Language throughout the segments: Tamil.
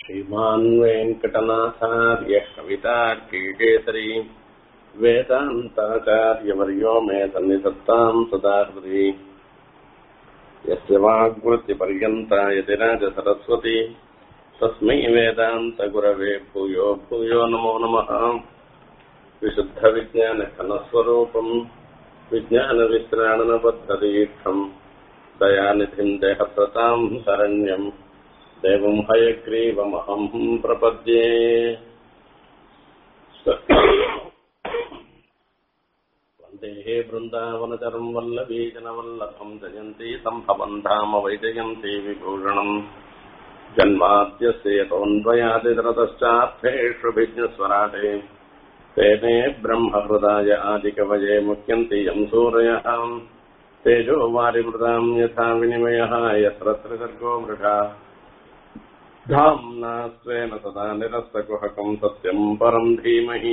श्रीमान् वेङ्कटनाथार्यः कवितार्कीकेसरी वेदान्ताचार्यवर्यो मे सन्निधत्ताम् सदा हृदि यस्य वाग्वृत्तिपर्यन्ता यतिराजसरस्वती तस्मै वेदान्तगुरवे भूयो भूयो नमो नमः विशुद्धविज्ञानघनस्वरूपम् विज्ञानविश्राणनबद्धदीक्षम् दयानिधिम् देहप्रताम् शरण्यम् देवम् हयग्रीवमहम् प्रपद्ये वन्देः बृन्दावनचरम् वल्लभीजनवल्लभम् जयन्ती सम्भवम् धाम वैजयन्ती विभूषणम् जन्माद्यस्य यतोऽन्वयादितरतश्चार्थेषु भिज्ञस्वराटे तेने ब्रह्महृदाय आदिकवये मुह्यन्ति यम् सूरयः तेजो वारिमृताम् यथा विनिमयः यत्र त्रिसर्गो मृषा धाम्ना स्वेन सदा निरस्तकुहकम् सत्यम् परम् धीमहि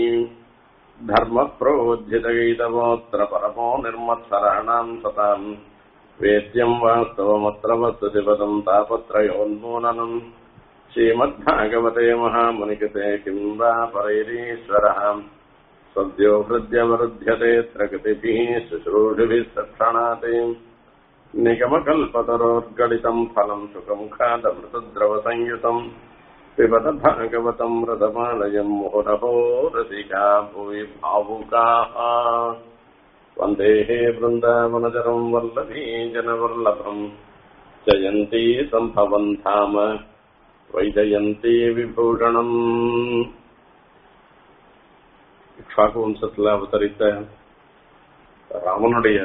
धर्मप्रोज्झितगीतवोऽत्र परमो निर्मत्सराणाम् सताम् वेद्यम् वास्तवमत्र वस्तुतिपदम् तापत्रयोन्मूलनम् श्रीमद्भागवते महामुनिकृते किम् वा परैरीश्वरः सद्यो हृद्यवरुध्यते प्रकृतिभिः शुश्रूषिभिः सक्षणाते निगमकल्पतरोर्गलितम् फलम् सुखम् खादमृतद्रवसंयुतम् पिबत भागवतम् रथमालयम् मुहुरहो रसिका भुवि भावुकाः वन्देः वृन्दावनचरम् वल्लभी जनवल्लभम् जयन्ती सम्भवन् धाम வைஜயந்தி விபூஷணம் இக்ஷாக்கு வம்சத்தில் அவதரித்த ராமனுடைய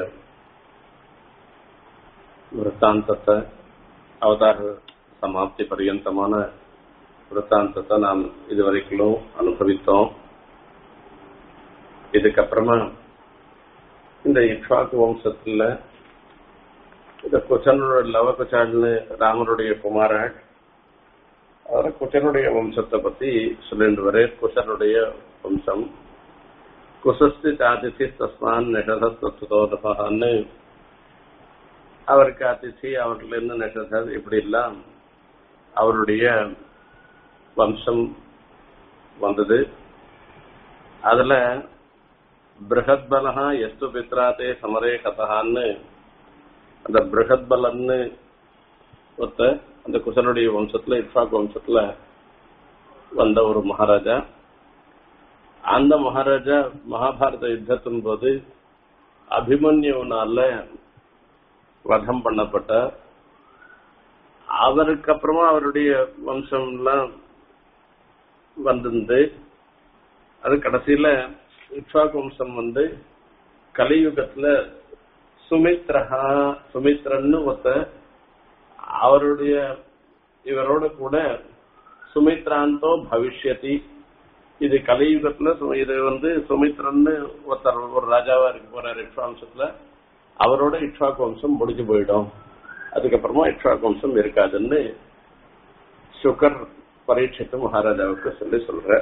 விற்த்தாந்தத்தை அவதார சமாப்தி பரியந்தமான விற்த்தாந்தத்தை நாம் இதுவரைக்கும் அனுபவித்தோம் இதுக்கப்புறமா இந்த இக்ஷாக்கு வம்சத்துல இந்த குச்சனோட லவ குச்சாள்னு ராமனுடைய குமாரன் அவரை குச்சனுடைய வம்சத்தை பத்தி சொல்லிட்டு வரே குசனுடைய வம்சம் குசஸ்தி அதிதி தஸ்மான் நிஷதத்துவன்னு அவருக்கு அதிதி அவர்ல இருந்து நிஷதர் இப்படி எல்லாம் அவருடைய வம்சம் வந்தது அதுல பிரகத்பலகா எஸ்து பித்ராத்தே சமரே கதகான்னு அந்த பிரகத்பலன்னு ஒருத்த அந்த குசனுடைய வம்சத்துல இட்ஃபாக் வம்சத்துல வந்த ஒரு மகாராஜா அந்த மகாராஜா மகாபாரத யுத்தத்தின் போது அபிமன்யுனால வதம் பண்ணப்பட்ட அவருக்கு அப்புறமா அவருடைய வம்சம் எல்லாம் வந்திருந்து அது கடைசியில இட்ஃபாக் வம்சம் வந்து கலியுகத்துல சுமித்ரஹா சுமித்ரன்னு ஒருத்த அவருடைய இவரோட கூட சுமித்ராந்தோ பவிஷ்யதி இது கலியுகத்துல இது வந்து சுமித்ரன்னு ஒருத்தர் ஒரு ராஜாவா இருக்க போறாரு இட்வாம்சத்துல அவரோட இட்வாக் வம்சம் முடிஞ்சு போயிடும் அதுக்கப்புறமா இட்வாக் வம்சம் இருக்காதுன்னு சுகர் பரீட்சித்து மகாராஜாவுக்கு சொல்லி சொல்ற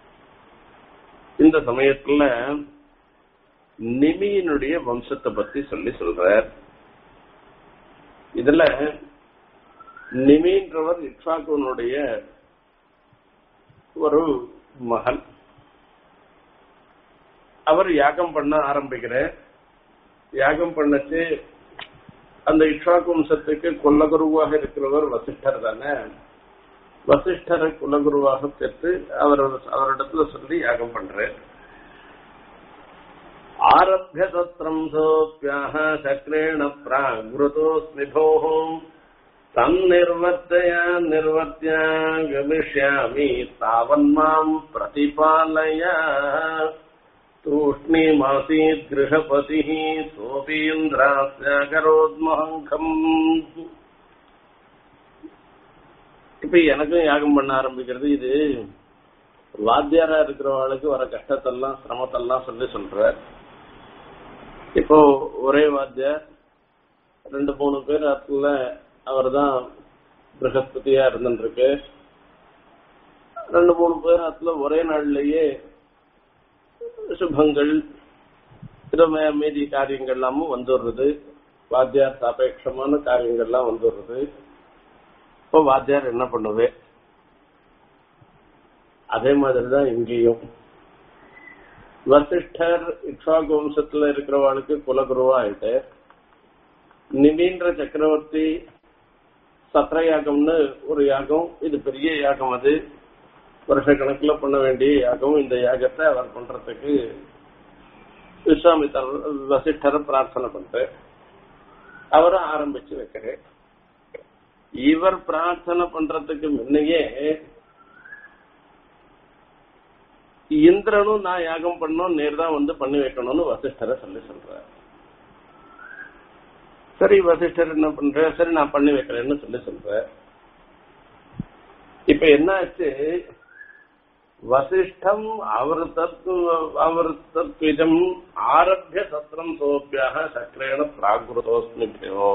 இந்த சமயத்துல நிமியினுடைய வம்சத்தை பத்தி சொல்லி சொல்றார் இதுல நிமின்றவர் இட்சாகுனுடைய ஒரு மகன் அவர் யாகம் பண்ண ஆரம்பிக்கிற யாகம் பண்ணச்சு அந்த இட்சாக்கு வம்சத்துக்கு குலகுருவாக இருக்கிறவர் வசிஷ்டர் தானே வசிஷ்டரை குலகுருவாக பெற்று அவர் அவரிடத்துல சொல்லி யாகம் பண்ற ஆரம்பிய தத்திரம் சோப்பியாக சக்ரேண பிராகுருதோஸ்மி போகும் தன்னிர்வர்த்தயா நிர்வர்த்தியா கமிஷ்யாமி தாவன்மாம் பிரதிபாலய தூஷ்ணீமாசீத் கிரகபதி சோபீந்திராஸ்யகரோத்மஹங்கம் இப்ப எனக்கும் யாகம் பண்ண ஆரம்பிக்கிறது இது வாத்தியாரா இருக்கிறவங்களுக்கு வர கஷ்டத்தெல்லாம் சிரமத்தெல்லாம் சொல்லி சொல்ற இப்போ ஒரே வாத்தியார் ரெண்டு மூணு பேர் அதுல அவர் தான் பிரகஸ்பதியா இருந்துருக்கு ரெண்டு மூணு பேர் அதுல ஒரே நாள்லயே சுபங்கள் மீதி காரியங்கள் எல்லாமும் வந்துடுறது வாத்தியார் சாபேட்சமான காரியங்கள்லாம் வந்துடுறது இப்போ வாத்தியார் என்ன பண்ணுவே அதே மாதிரிதான் இங்கேயும் வசிஷ்டர் இக்ஷாகு வம்சத்துல இருக்கிறவாளுக்கு குலகுருவா ஆயிட்டு நிவீன்ற சக்கரவர்த்தி சத்திர யாகம்னு ஒரு யாகம் இது பெரிய யாகம் அது வருஷ கணக்குல பண்ண வேண்டிய யாகம் இந்த யாகத்தை அவர் பண்றதுக்கு விஸ்வாமித்தர் வசிஷ்டரை பிரார்த்தனை பண்ற அவரும் ஆரம்பிச்சு வைக்கிறேன் இவர் பிரார்த்தனை பண்றதுக்கு முன்னையே இந்திரனும் நான் யாகம் பண்ணோம் நேர் தான் வந்து பண்ணி வைக்கணும்னு வசிஷ்டரை சொல்லி சொல்ற சரி வசிஷ்டர் என்ன பண்ற சரி நான் பண்ணி வைக்கிறேன்னு சொல்லி சொல்ற இப்ப என்ன ஆச்சு வசிஷ்டம் அவர் தத்து அவர் தத்விஜம் ஆரம்பிய சத்திரம் சோப்பியாக சக்கரேன பிராகிருதோஸ்மிபியோ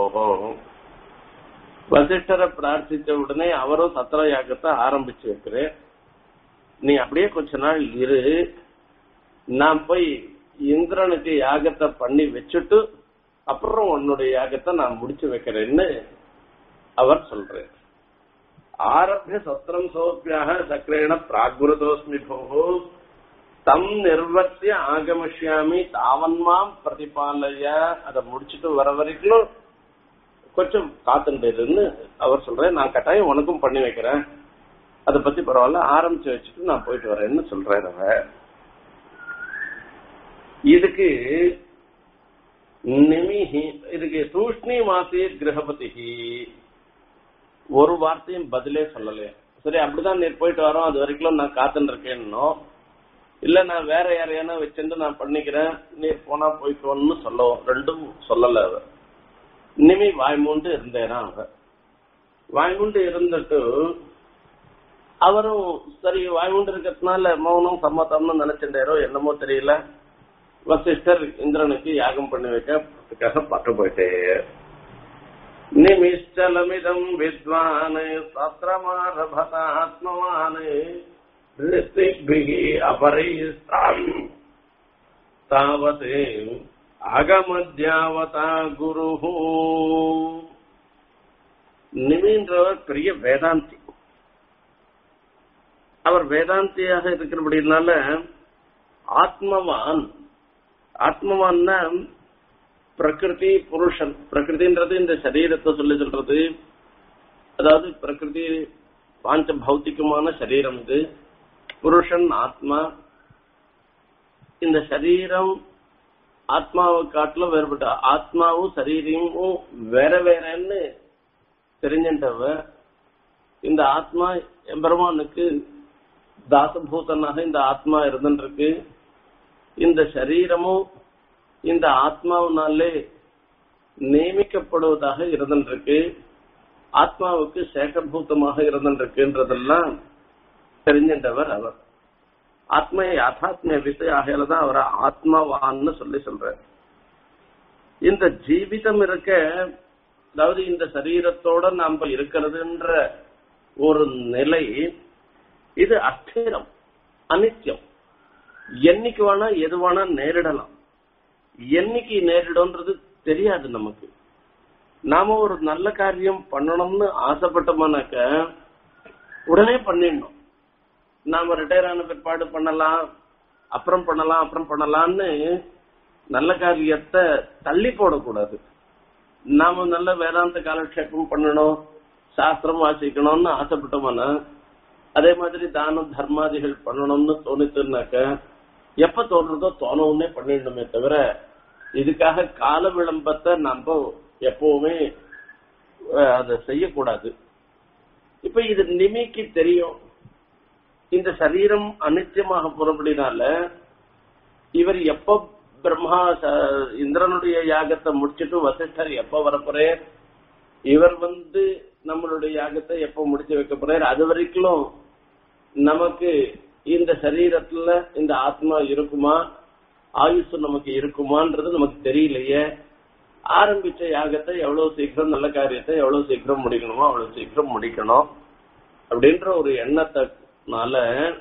வசிஷ்டரை பிரார்த்திச்ச உடனே அவரும் சத்திர யாகத்தை ஆரம்பிச்சு வைக்கிறேன் நீ அப்படியே கொஞ்ச நாள் இரு நான் போய் இந்திரனுக்கு யாகத்தை பண்ணி வச்சுட்டு அப்புறம் உன்னுடைய யாகத்தை நான் முடிச்சு வைக்கிறேன்னு அவர் சொல்றேன் ஆரம்பிய சத்திரம் சோப்பியாக சக்கரேன பிராகிருதோஸ்மி போகோ தம் நிர்வத்திய ஆகமிஷ்யாமி தாவன்மாம் பிரதிபாலய அதை முடிச்சுட்டு வர வரைக்கும் கொஞ்சம் காத்துட்டேன்னு அவர் சொல்றேன் நான் கட்டாயம் உனக்கும் பண்ணி வைக்கிறேன் அதை பத்தி பரவாயில்ல ஆரம்பிச்சு வச்சுட்டு நான் போயிட்டு வரேன்னு சொல்றேன் அவ இதுக்கு நிமிஹி இதுக்கு தூஷ்ணி மாசி கிரகபதி ஒரு வார்த்தையும் பதிலே சொல்லலையே சரி அப்படிதான் நீ போயிட்டு வரோம் அது வரைக்கும் நான் காத்துன்னு இருக்கேன்னோ இல்ல நான் வேற யாரையான வச்சிருந்து நான் பண்ணிக்கிறேன் நீ போனா போய்க்கோன்னு சொல்லவும் ரெண்டும் சொல்லல அவ நிமி வாய்மூண்டு இருந்தேனா அவ வாய்மூண்டு இருந்துட்டு அவரும் சரி வாய்மூண்டு இருக்கிறதுனால மௌனம் சம்மதம்னு நினைச்சிட்டாரோ என்னமோ தெரியல வசிஷ்டர் இந்திரனுக்கு யாகம் பண்ணி வைக்கிறதுக்காக பட்டு போயிட்டே நிமிஷ்டலமிதம் வித்வான் சத்திரமாரபதாத்மவான் ரித்திபிகி அபரைஸ்தாம் தாவத் அகமத்யாவதா குரு நிமின்றவர் பெரிய வேதாந்தி அவர் வேதாந்தியாக இருக்கிறபடினால ஆத்மவான் ஆத்மவான்னா பிரகிருதி புருஷன் பிரகிருதின்றது இந்த சரீரத்தை சொல்லி சொல்றது அதாவது பிரகிருதி பாஞ்ச பௌத்திகமான சரீரம் இது புருஷன் ஆத்மா இந்த சரீரம் ஆத்மாவை காட்டிலும் வேறுபட்ட ஆத்மாவும் சரீரமும் வேற வேறன்னு தெரிஞ்சின்றவ இந்த ஆத்மா எம்பெருமானுக்கு தாசபூதனாக இந்த ஆத்மா இருந்துருக்கு இந்த சரீரமும் இந்த ஆத்மாவினாலே நியமிக்கப்படுவதாக இருந்துருக்கு ஆத்மாவுக்கு சேகபூதமாக இருந்துருக்குன்றதெல்லாம் தெரிஞ்சின்றவர் அவர் ஆத்ம யாத்தாத்மிய விசை ஆகையில தான் அவரை ஆத்மாவான்னு சொல்லி சொல்ற இந்த ஜீவிதம் இருக்க அதாவது இந்த சரீரத்தோட நாம இருக்கிறதுன்ற ஒரு நிலை இது அஸ்திரம் அனித்தியம் என்னைக்கு வேணா எது வேணா நேரிடலாம் என்னைக்கு நேரிடும்ன்றது தெரியாது நமக்கு நாம ஒரு நல்ல காரியம் பண்ணணும்னு ஆசைப்பட்டோம்னாக்க உடனே பண்ணிடணும் நாம ரிட்டையர் ஆன பிற்பாடு பண்ணலாம் அப்புறம் பண்ணலாம் அப்புறம் பண்ணலாம்னு நல்ல காரியத்தை தள்ளி போடக்கூடாது நாம நல்ல வேதாந்த காலக்ஷேபம் பண்ணணும் சாஸ்திரம் வாசிக்கணும்னு ஆசைப்பட்டோம்னா அதே மாதிரி தானம் தர்மாதிகள் பண்ணணும்னு தோணித்துனாக்க எப்ப தோன்றதோ தோணவுன்னே பண்ணிடணுமே தவிர இதுக்காக கால விளம்பத்தை நம்ம எப்பவுமே அதை செய்யக்கூடாது இப்ப இது நிமிக்கு தெரியும் இந்த சரீரம் அனித்தியமாக போறபடினால இவர் எப்ப பிரம்மா இந்திரனுடைய யாகத்தை முடிச்சிட்டு வசிஷ்டர் எப்ப வரப்போறேன் இவர் வந்து நம்மளுடைய யாகத்தை எப்ப முடிச்சு வைக்க போறாரு அது வரைக்கும் நமக்கு இந்த சரீரத்துல இந்த ஆத்மா இருக்குமா ஆயுசு நமக்கு இருக்குமான்றது நமக்கு தெரியலையே ஆரம்பிச்ச யாகத்தை எவ்வளவு சீக்கிரம் நல்ல காரியத்தை எவ்வளவு சீக்கிரம் முடிக்கணுமோ அவ்வளவு சீக்கிரம் முடிக்கணும் அப்படின்ற ஒரு எண்ணத்தினால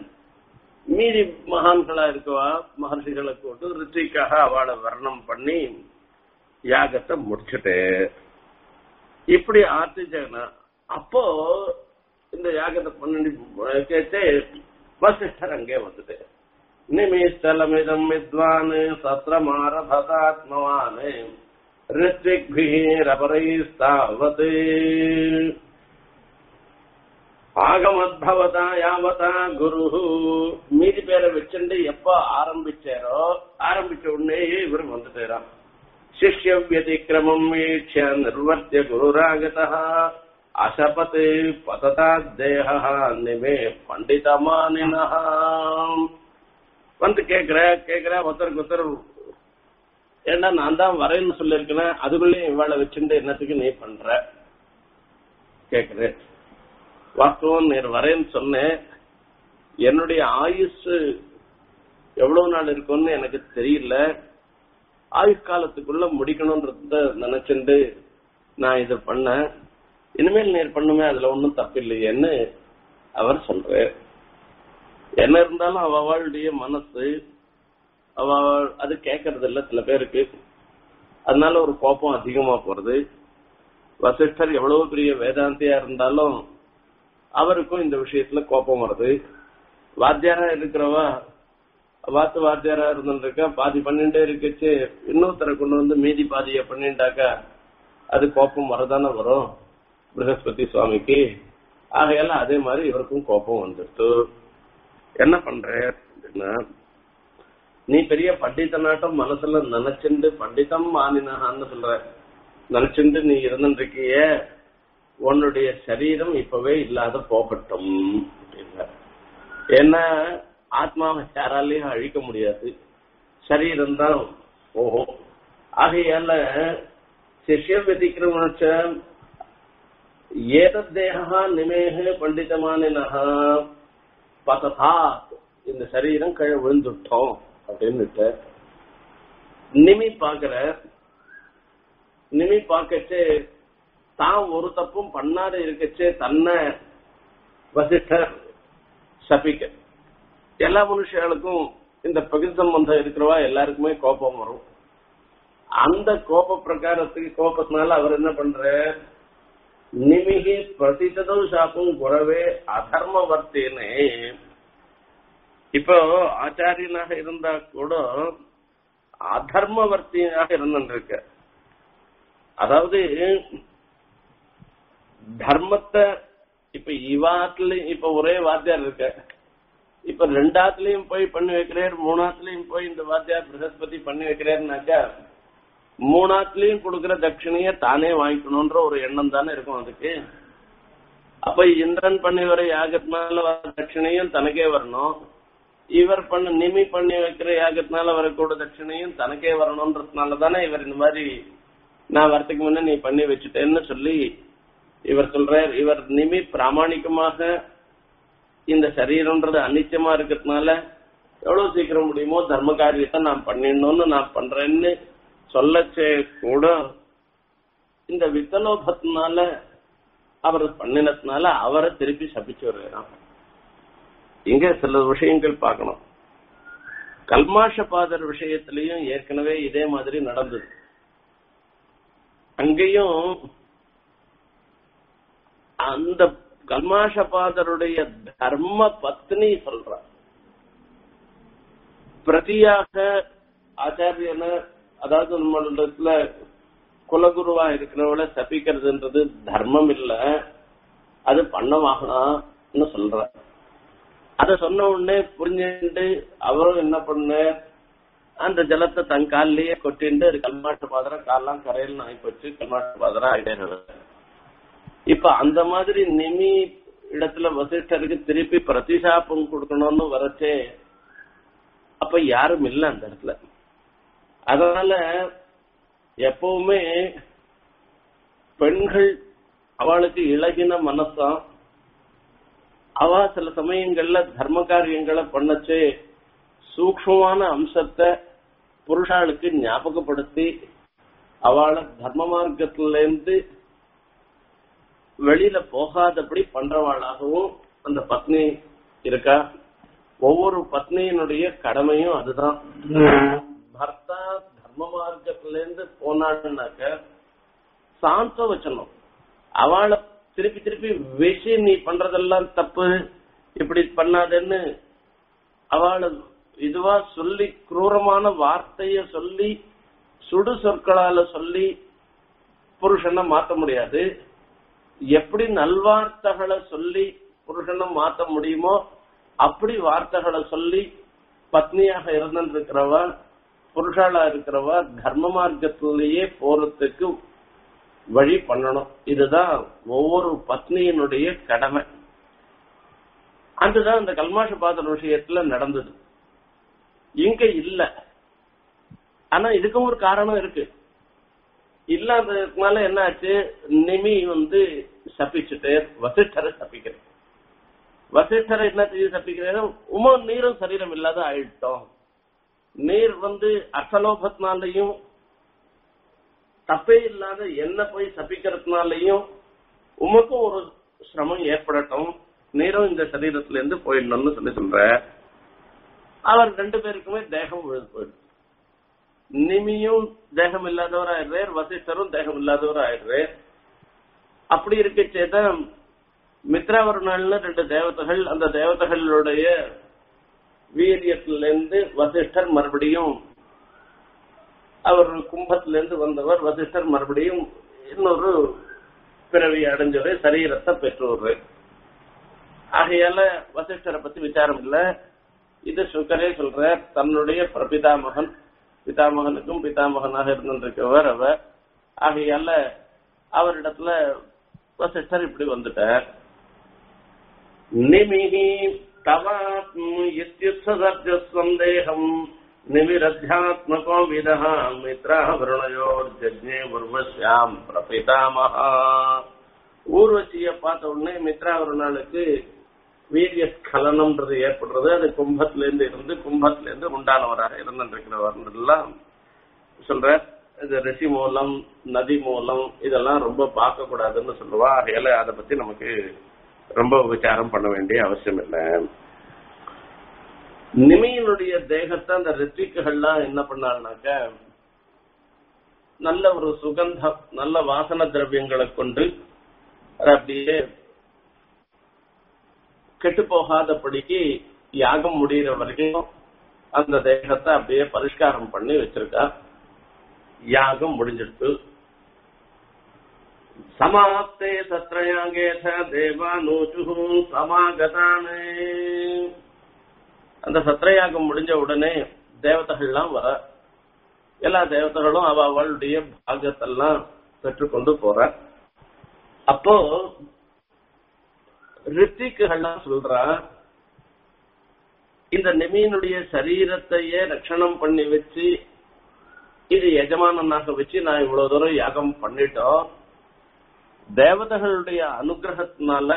மீதி மகான்களா இருக்கவா மகர்ஷிகளை போட்டு ரித்திக்காக அவளை வர்ணம் பண்ணி யாகத்தை முடிச்சுட்டு இப்படி ஆர்த்தி ஜெகனா அப்போ இந்த யாகத்தை பண்ணி கேட்டு வசிஷ்டர் அங்கே வந்துட்டு நிமிஷ்டலமிதம் வித்வான் சத்திரமாரபதாத்மவான் ரித்விக்பிரபரைஸ்தாவது ஆகமத்பவதா யாவதா குரு மீதி பேரை வச்சுட்டு எப்ப ஆரம்பிச்சாரோ ஆரம்பிச்ச உடனேயே இவர் வந்துட்டாராம் சிஷ்ய வியதிக்கிரமம் வீட்ச நிர்வர்த்திய குருராகதா அசபத் பததா தேக நிமே பண்டிதமானினா வந்து கேக்குற கேக்குற ஒருத்தருக்கு ஒருத்தர் ஏன்னா நான் தான் வரேன்னு சொல்லிருக்கேன் அதுக்குள்ளேயும் இவாளை வச்சுட்டு என்னத்துக்கு நீ பண்ற கேக்குறேன் வாஸ்தவம் நீர் வரேன்னு சொன்னேன் என்னுடைய ஆயுஷ் எவ்வளவு நாள் இருக்கும்னு எனக்கு தெரியல ஆயுஷ் காலத்துக்குள்ள முடிக்கணும்ன்றத நினைச்சுட்டு நான் இதை பண்ணேன் இனிமேல் நீர் பண்ணுமே அதுல ஒன்றும் தப்பில்லையேன்னு அவர் சொல்றார் என்ன இருந்தாலும் அவ அவளுடைய மனசு அவ அது கேட்கறது இல்ல சில பேருக்கு அதனால ஒரு கோபம் அதிகமா போறது வசிஷ்டர் எவ்வளவு பெரிய வேதாந்தியா இருந்தாலும் அவருக்கும் இந்த விஷயத்துல கோபம் வருது வாத்தியாரா இருக்கிறவா வாத்து வாத்தியாரா இருந்துருக்கா பாதி பண்ணிட்டே இருக்குச்சு இன்னொருத்தரை கொண்டு வந்து மீதி பாதிய பண்ணிட்டாக்கா அது கோபம் வரதானே வரும் பிரகஸ்பதி சுவாமிக்கு ஆகையால அதே மாதிரி இவருக்கும் கோபம் வந்துடுச்சு என்ன பண்ற அப்படின்னா நீ பெரிய பண்டித நாட்டம் மனசுல நினைச்சுண்டு பண்டிதம் மானினகான்னு சொல்ற நினைச்சுண்டு நீ இருந்துருக்கிய உன்னுடைய சரீரம் இப்பவே இல்லாத போகட்டும் அப்படின்னா ஏன்னா ஆத்மாவை யாராலையும் அழிக்க முடியாது சரீரம் தான் போகும் ஆகையால சிஷ்ய வெதிக்கிறவனுச்ச ஏதத்தேகா நிமேக பண்டிதமானினஹா பததா இந்த சரீரம் கீழே விழுந்துட்டோம் அப்படின்னுட்டு நிமி பாக்குற நிமி பார்க்கச்சே தான் ஒரு தப்பும் பண்ணாத இருக்கச்சே தன்னை வசிஷ்டர் சபிக்க எல்லா மனுஷர்களுக்கும் இந்த பகிர் சம்பந்தம் இருக்கிறவா எல்லாருக்குமே கோபம் வரும் அந்த கோப பிரகாரத்துக்கு கோபத்தினால அவர் என்ன பண்ற நிமிகி பிரதிசதம் சாப்பும் குறவே அதர்மவர்த்தினே இப்போ ஆச்சாரியனாக இருந்தா கூட அதர்மவர்த்தியாக இருந்துருக்க அதாவது தர்மத்தை இப்ப இவாத்துலயும் இப்ப ஒரே வாத்தியார் இருக்க இப்ப ரெண்டாத்துலயும் போய் பண்ணி வைக்கிறார் மூணாத்துலயும் போய் இந்த வாத்தியார் பிரகஸ்பதி பண்ணி வைக்கிறாருனாக்கா மூணாத்துலயும் கொடுக்கிற தட்சிணைய தானே வாங்கிக்கணும்ன்ற ஒரு எண்ணம் தானே இருக்கும் அதுக்கு அப்ப இந்திரன் பண்ணி வர யாகத்தினால வர தட்சிணையும் தனக்கே வரணும் இவர் பண்ண நிமி பண்ணி வைக்கிற யாகத்தினால வரக்கூட தட்சிணையும் தனக்கே வரணும்ன்றதுனால தானே இவர் இந்த மாதிரி நான் வரத்துக்கு முன்ன நீ பண்ணி வச்சுட்டேன்னு சொல்லி இவர் சொல்றார் இவர் நிமி பிராமணிகமாக இந்த சரீரம்ன்றது அனிச்சயமா இருக்கிறதுனால எவ்வளவு சீக்கிரம் முடியுமோ தர்ம காரியத்தை நான் பண்ணிடணும்னு நான் பண்றேன்னு சொல்லச்சே கூட இந்த வித்தலோபத்தினால அவர் பண்ணினதுனால அவரை திருப்பி சபிச்சு வருகிறான் இங்க சில விஷயங்கள் பார்க்கணும் கல்மாஷபாதர் விஷயத்திலையும் ஏற்கனவே இதே மாதிரி நடந்தது அங்கேயும் அந்த கல்மாஷபாதருடைய தர்ம பத்னி சொல்றார் பிரதியாக ஆச்சாரியன அதாவது நம்மளிடத்துல குலகுருவா இருக்கிறவள சபிக்கிறதுன்றது தர்மம் இல்ல அது பண்ணவாகலாம்னு சொல்ற அத சொன்ன உடனே புரிஞ்சுட்டு அவரும் என்ன பண்ண அந்த ஜலத்தை தன் காலிலேயே கொட்டிண்டு கல்மாட்டு பாத்திரம் கால்லாம் கரையில் ஆகி போச்சு கல்மாட்டு பாத்திரம் ஆயிட்டே இப்ப அந்த மாதிரி நிமி இடத்துல வசிஷ்டருக்கு திருப்பி பிரதிசாபம் கொடுக்கணும்னு வரச்சே அப்ப யாரும் இல்ல அந்த இடத்துல அதனால எப்பவுமே பெண்கள் அவளுக்கு இழகின மனசம் அவ சில சமயங்கள்ல தர்ம காரியங்களை பண்ணச்சு சூக்மமான அம்சத்தை புருஷாளுக்கு ஞாபகப்படுத்தி அவளை தர்ம மார்க்கத்துல இருந்து வெளியில போகாதபடி பண்றவாளாகவும் அந்த பத்னி இருக்கா ஒவ்வொரு பத்னியினுடைய கடமையும் அதுதான் பர்த்தா தர்ம மார்க்கத்துல இருந்து போனான்னாக்க சாந்த வச்சனம் அவளை திருப்பி திருப்பி விஷயம் நீ பண்றதெல்லாம் தப்பு இப்படி பண்ணாதேன்னு அவளை இதுவா சொல்லி குரூரமான வார்த்தைய சொல்லி சுடு சொற்களால சொல்லி புருஷனை மாத்த முடியாது எப்படி நல்வார்த்தைகளை சொல்லி புருஷனை மாத்த முடியுமோ அப்படி வார்த்தைகளை சொல்லி பத்னியாக இருந்திருக்கிறவ புருஷாளா இருக்கிறவ தர்ம மார்க்கத்திலேயே போறதுக்கு வழி பண்ணணும் இதுதான் ஒவ்வொரு பத்னியினுடைய கடமை அதுதான் இந்த கல்மாஷ பாத்திர விஷயத்துல நடந்தது இங்க இல்ல ஆனா இதுக்கும் ஒரு காரணம் இருக்கு இல்லாததுனால என்ன ஆச்சு நிமி வந்து சபிச்சுட்டு வசிஷ்டரை சபிக்கிறேன் வசிஷ்டரை என்ன செய்ய சபிக்கிறேன் உமா நீரும் சரீரம் இல்லாத ஆயிட்டோம் நீர் வந்து அசலோபத்தினாலையும் தப்பே இல்லாத என்ன போய் சபிக்கிறதுனாலையும் உமக்கும் ஒரு சிரமம் ஏற்படட்டும் நீரும் இந்த சரீரத்துல இருந்து போயிடணும்னு சொல்லி சொல்ற அவர் ரெண்டு பேருக்குமே தேகம் விழுந்து போயிடுது நிமியும் தேகம் இல்லாதவர் ஆயிடுறார் வசிஷ்டரும் தேகம் இல்லாதவர் ஆயிடுறார் அப்படி இருக்கச்சேதான் மித்ராவருணாள்னு ரெண்டு தேவதைகள் அந்த தேவதைகளுடைய வீரியத்திலிருந்து வசிஷ்டர் மறுபடியும் அவர் கும்பத்திலிருந்து வந்தவர் வசிஷ்டர் மறுபடியும் இன்னொரு பிறவி அடைஞ்சவர் சரீரத்தை பெற்றோர் ஆகையால வசிஷ்டரை பத்தி விசாரம் இல்ல இது சுக்கரே சொல்ற தன்னுடைய பிரபிதாமகன் பிதாமகனுக்கும் பிதாமகனாக இருந்திருக்கவர் அவர் ஆகையால அவரிடத்துல வசிஷ்டர் இப்படி வந்துட்டார் நிமிஹி தவாத்ம இத்யுத்சதர்ஜ சந்தேகம் நிவிரத்தியாத்மகோ விதः மித்ரா வருணயோர்ஜே உர்வஸ்யாம் பிரபிதாமகா ஊர்வசிய பார்த்த உடனே மித்ரா வருணாளுக்கு வீரிய ஸ்கலனம்ன்றது ஏற்படுறது அது கும்பத்துல இருந்து இருந்து கும்பத்துல இருந்து உண்டானவராக இருந்திருக்கிறவர் சொல்ற இது ரிஷி மூலம் நதி மூலம் இதெல்லாம் ரொம்ப பார்க்க கூடாதுன்னு சொல்லுவா ஆகையால அதை பத்தி நமக்கு ரொம்ப விசாரம் பண்ண வேண்டிய அவசியம் இல்லை நிமியினுடைய தேகத்தை அந்த ரித்திக்குகள்லாம் என்ன பண்ணாங்கனாக்க நல்ல ஒரு சுகந்தம் நல்ல வாசன திரவியங்களை கொண்டு அதை அப்படியே கெட்டு போகாதபடிக்கு யாகம் முடிகிற வரைக்கும் அந்த தேகத்தை அப்படியே பரிஷ்காரம் பண்ணி வச்சிருக்கா யாகம் முடிஞ்சிருக்கு சமாப்தே சத்ரயாகேத தேவானூச்சு சமாகதானே அந்த சத்திரயாகம் முடிஞ்ச உடனே தேவதைகள்லாம் வர எல்லா தேவதைகளும் அவ அவளுடைய பாகத்தெல்லாம் பெற்றுக்கொண்டு போற அப்போ ரித்திக்குகள்லாம் சொல்றா இந்த நிமியினுடைய சரீரத்தையே ரட்சணம் பண்ணி வச்சு இது எஜமானனாக வச்சு நான் இவ்வளவு தூரம் யாகம் பண்ணிட்டோம் தேவதைகளுடைய அனுகிரகத்தினால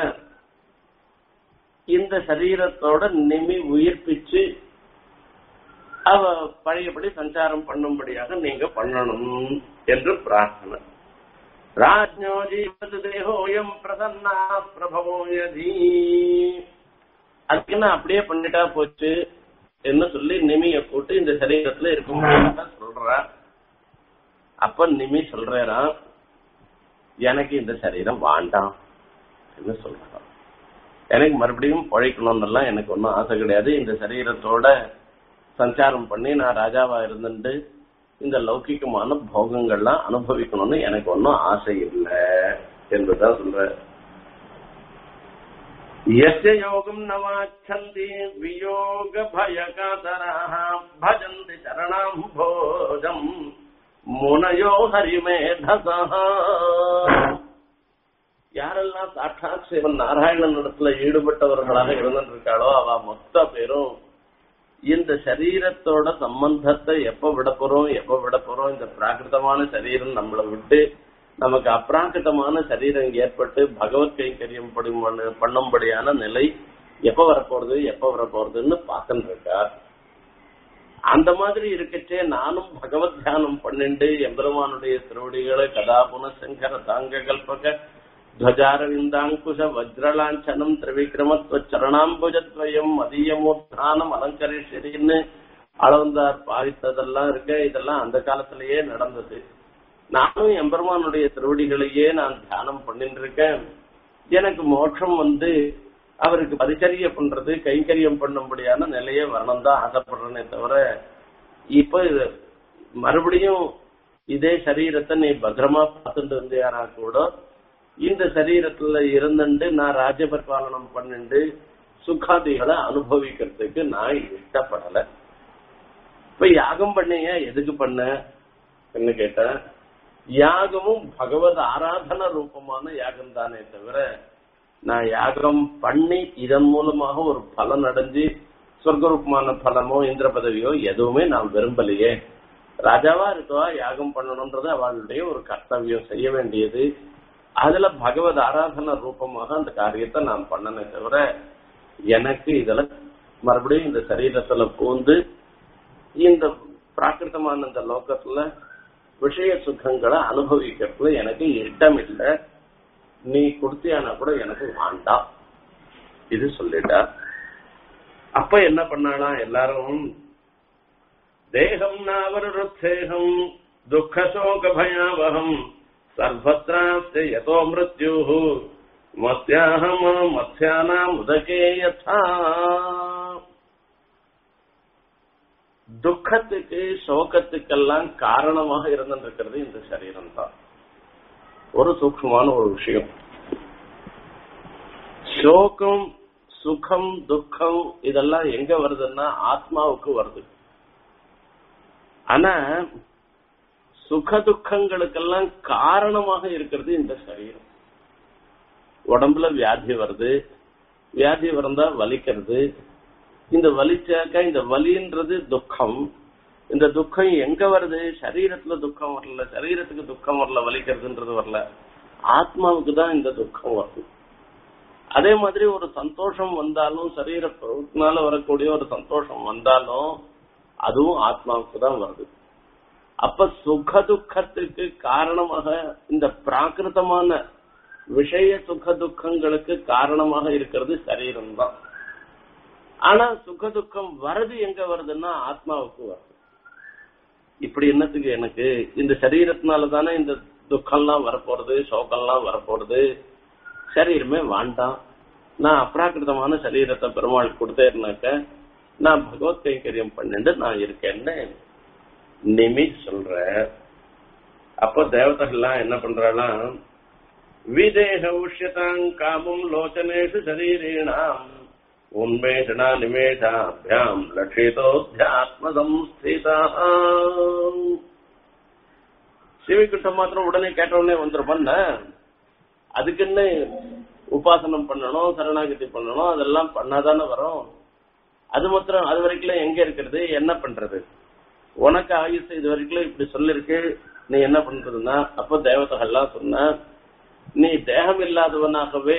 இந்த சரீரத்தோட நிமி உயிர்ப்பிச்சு அவ பழையபடி சஞ்சாரம் பண்ணும்படியாக நீங்க பண்ணணும் என்று பிரார்த்தனை ராஜ்யோ ஜீவத்து தேகோயம் பிரசன்னா பிரபவோ யதி அதுக்கு நான் அப்படியே பண்ணிட்டா போச்சு என்ன சொல்லி நிமிய போட்டு இந்த சரீரத்துல இருக்கும் சொல்றா அப்ப நிமி சொல்றாராம் எனக்கு இந்த சரீரம் வேண்டாம் என்ன சொல்றான் எனக்கு மறுபடியும் பழைக்கணும்னு எனக்கு ஒன்றும் ஆசை கிடையாது இந்த சரீரத்தோட சஞ்சாரம் பண்ணி நான் ராஜாவா இருந்துட்டு இந்த லௌகிகமான போகங்கள்லாம் அனுபவிக்கணும்னு எனக்கு ஒன்றும் ஆசை இல்லை என்றுதான் சொல்ற எஸ்ய யோகம் நவாச்சந்தி வியோக பயகாதராக பஜந்தி சரணாம் போஜம் முனையோ ஹரிமேதசா யாரெல்லாம் சாட்சாத் சிவன் நாராயணன் இடத்துல ஈடுபட்டவர்களாக இருந்திருக்காளோ அவ மொத்த பேரும் இந்த சரீரத்தோட சம்பந்தத்தை எப்ப விட போறோம் எப்ப விட போறோம் இந்த பிராகிருதமான சரீரம் நம்மளை விட்டு நமக்கு அப்ராகிருதமான சரீரம் ஏற்பட்டு பகவத் கைங்கரியம் பண்ணும்படியான நிலை எப்ப வரப்போறது எப்ப வரப்போறதுன்னு பார்த்துட்டு இருக்கா அந்த மாதிரி இருக்கச்சே நானும் பகவத் தியானம் பண்ணிண்டு எம்பெருமானுடைய திருவடிகளை கதாபுன சங்கர தாங்க கல்பக ध्वजारविन्दाङ्कुश वज्रलाञ्छनम् त्रिविक्रमत्वச்சரணாம்புஜத்வயம் மதியமூர்த்தானம் அலங்கரிஷரின்னு அளவந்தார் பாவித்ததெல்லாம் இருக்க இதெல்லாம் அந்த காலத்திலேயே நடந்தது நானும் எம்பெருமானுடைய திருவடிகளையே நான் தியானம் பண்ணிட்டு இருக்கேன் எனக்கு மோட்சம் வந்து அவருக்கு பரிச்சரிய பண்றது கைங்கரியம் பண்ணும்படியான நிலையே வரணும் தான் ஆசைப்படுறேனே தவிர இப்ப இது மறுபடியும் இதே சரீரத்தை நீ பத்திரமா பார்த்துட்டு இருந்தியானா கூட இந்த சரீரத்துல இருந்துட்டு நான் ராஜ்ய பரிபாலனம் பண்ணிட்டு சுகாதிகளை அனுபவிக்கிறதுக்கு நான் இஷ்டப்படல இப்ப யாகம் பண்ணீங்க எதுக்கு பண்ண என்ன கேட்டேன் யாகமும் பகவத் ஆராதன ரூபமான யாகம் தானே தவிர நான் யாகம் பண்ணி இதன் மூலமாக ஒரு பலன் அடைஞ்சு சொர்க்கரூபமான பலமோ இந்திர பதவியோ எதுவுமே நான் விரும்பலையே ராஜாவா இருக்கவா யாகம் பண்ணணும்ன்றது அவளுடைய ஒரு கர்த்தவியம் செய்ய வேண்டியது அதுல பகவத் ஆராதன ரூபமாக அந்த காரியத்தை நான் பண்ணனே தவிர எனக்கு இதுல மறுபடியும் இந்த சரீரத்துல பூந்து இந்த பிராகிருத்தமான இந்த லோகத்துல விஷய சுகங்களை அனுபவிக்கிறதுல எனக்கு இஷ்டம் இல்லை நீ கொடுத்தியானா கூட எனக்கு வேண்டாம் இது சொல்லிட்டா அப்ப என்ன பண்ணானா எல்லாரும் தேகம் நாவருத்தேகம் துக்கசோக பயாவகம் சர்வத்ராஸ்தே யதோ மிருத்யு மத்யாஹம மத்யானாம் உதகே யதா துக்கத்துக்கு சோகத்துக்கெல்லாம் காரணமாக இருந்திருக்கிறது இந்த சரீரம் தான் ஒரு சூக்ஷ்மமான ஒரு விஷயம் சோகம் சுகம் துக்கம் இதெல்லாம் எங்க வருதுன்னா ஆத்மாவுக்கு வருது ஆனா சுக துக்கங்களுக்கெல்லாம் காரணமாக இருக்கிறது இந்த சரீரம் உடம்புல வியாதி வருது வியாதி வந்தா வலிக்கிறது இந்த வலிச்சாக்கா இந்த வலின்றது துக்கம் இந்த துக்கம் எங்க வருது சரீரத்துல துக்கம் வரல சரீரத்துக்கு துக்கம் வரல வலிக்கிறதுன்றது வரல ஆத்மாவுக்கு தான் இந்த துக்கம் வருது அதே மாதிரி ஒரு சந்தோஷம் வந்தாலும் சரீரத்தினால வரக்கூடிய ஒரு சந்தோஷம் வந்தாலும் அதுவும் ஆத்மாவுக்கு தான் வருது அப்ப சுக துக்கத்துக்கு காரணமாக இந்த பிராகிருதமான விஷய சுக துக்கங்களுக்கு காரணமாக இருக்கிறது சரீரம் தான் ஆனா சுக துக்கம் வருது எங்க வருதுன்னா ஆத்மாவுக்கு வருது இப்படி என்னத்துக்கு எனக்கு இந்த சரீரத்தினால தானே இந்த துக்கம்லாம் வரப்போறது சோகம்லாம் வரப்போறது சரீரமே வேண்டாம் நான் அப்ராக்கிருதமான சரீரத்தை பெருமாள் கொடுத்தேன்னாக்க நான் பகவத் கைங்கரியம் பண்ணிட்டு நான் இருக்கேன்னு நிமி சொல்ற அப்ப தேவதைகள்லாம் என்ன பண்றாலாம் விதேக உஷ்யதாங் காமம் லோச்சனேஷு சரீரீணாம் உன்மேஷணா நிமேஷாபியாம் லட்சிதோத்தியாத்ம சம்ஸ்திதா சிவிகிருஷ்ண மாத்திரம் உடனே கேட்ட உடனே வந்துருப்பான் அதுக்குன்னு உபாசனம் பண்ணணும் சரணாகதி பண்ணணும் அதெல்லாம் பண்ணாதானே வரும் அது மாத்திரம் அது வரைக்கும் எங்க இருக்கிறது என்ன பண்றது உனக்கு ஆயுசு இது வரைக்கும் இப்படி சொல்லிருக்கு நீ என்ன பண்றதுன்னா அப்போ தேவதைகள்லாம் சொன்ன நீ தேகம் இல்லாதவனாகவே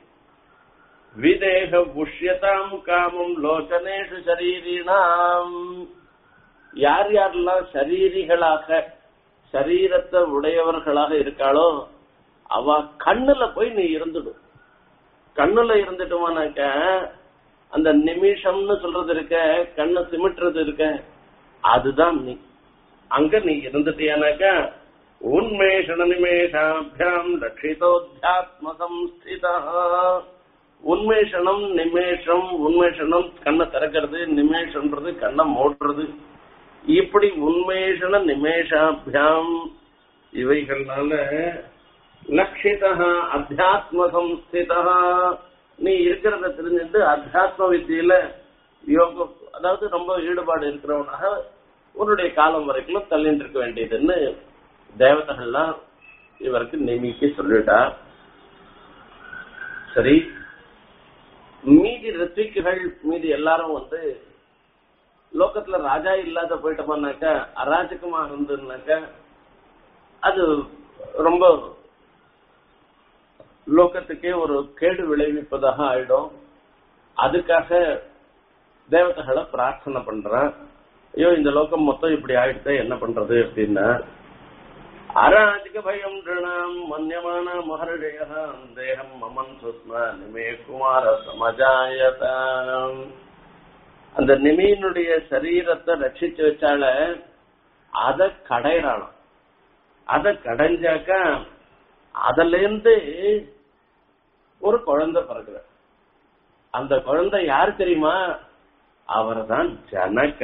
விதேக புஷ்யதாம் காமம் லோச்சனேஷு சரீரினாம் யார் யாரெல்லாம் சரீரிகளாக சரீரத்தை உடையவர்களாக இருக்காளோ அவ கண்ணுல போய் நீ இருந்துடும் கண்ணுல இருந்துட்டுமானாக்க அந்த நிமிஷம்னு சொல்றது இருக்க கண்ணை சிமிட்டுறது இருக்க அதுதான் நீ அங்க நீ இருந்துட்டியானாக்கா உன்மேஷண நிமேஷாபியாம் லட்சிதோத்தியாத்ம சம்ஸ்திதா உன்மேஷணம் நிமேஷம் உன்மேஷணம் கண்ணை திறக்கிறது நிமேஷன்றது கண்ணை மூடுறது இப்படி உன்மேஷண நிமேஷாபியாம் இவைகள்னால லட்சிதா அத்தியாத்ம சம்ஸ்திதா நீ இருக்கிறத தெரிஞ்சுட்டு அத்தியாத்ம வித்தியில யோகம் அதாவது ரொம்ப ஈடுபாடு இருக்கிறவனாக உன்னுடைய காலம் வரைக்கும் தள்ளிட்டு இருக்க வேண்டியதுன்னு தேவதைகள்லாம் இவருக்கு நியமிக்க சொல்லிட்டா சரி மீதி ரித்விக்குகள் மீதி எல்லாரும் வந்து லோகத்துல ராஜா இல்லாத போயிட்டோம்னாக்கா அராஜகமா இருந்ததுனாக்கா அது ரொம்ப லோகத்துக்கே ஒரு கேடு விளைவிப்பதாக ஆயிடும் அதுக்காக தேவதைகளை பிரார்த்தனை பண்றேன் ஐயோ இந்த லோகம் மொத்தம் இப்படி ஆயிடுச்சே என்ன பண்றது அப்படின்னா அராஜிக பயம் ரிணாம் மன்யமான மகர்ஷய தேகம் மமன் சுஸ்ம நிமே குமார சமஜாயதாம் அந்த நிமியினுடைய சரீரத்தை ரட்சிச்சு வச்சால அத கடையறானாம் அத கடைஞ்சாக்கா அதுல இருந்து ஒரு குழந்தை பிறகுற அந்த குழந்தை யார் தெரியுமா அவர்தான் ஜனக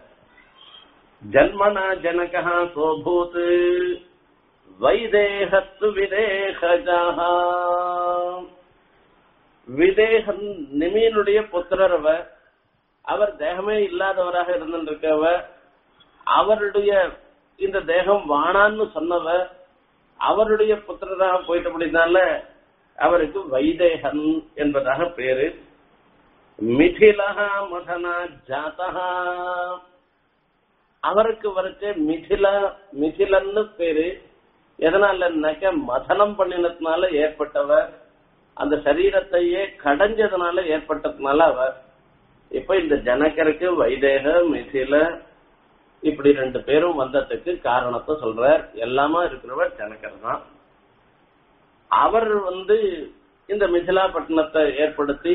ஜன்மனா ஜனகா சோபூத் வைதேகத்து விதேகஜா விதேகன் நிமீனுடைய புத்திரர் அவர் அவர் தேகமே இல்லாதவராக இருந்திருக்கவ அவருடைய இந்த தேகம் வானான்னு சொன்னவ அவருடைய புத்திரராக போயிட்டபடினால அவருக்கு வைதேகன் என்பதாக பேரு மிதிலா மதனா ஜாதகா அவருக்கு வரைச்ச மிதில மிதிலன்னு பேரு எதனாலன்னாக்க மதனம் பண்ணினதுனால ஏற்பட்டவர் அந்த சரீரத்தையே கடைஞ்சதுனால ஏற்பட்டதுனால அவர் இப்ப இந்த ஜனகருக்கு வைதேக மிதில இப்படி ரெண்டு பேரும் வந்ததுக்கு காரணத்தை சொல்றார் எல்லாமா இருக்கிறவர் ஜனகர் தான் அவர் வந்து இந்த மிதிலா பட்டணத்தை ஏற்படுத்தி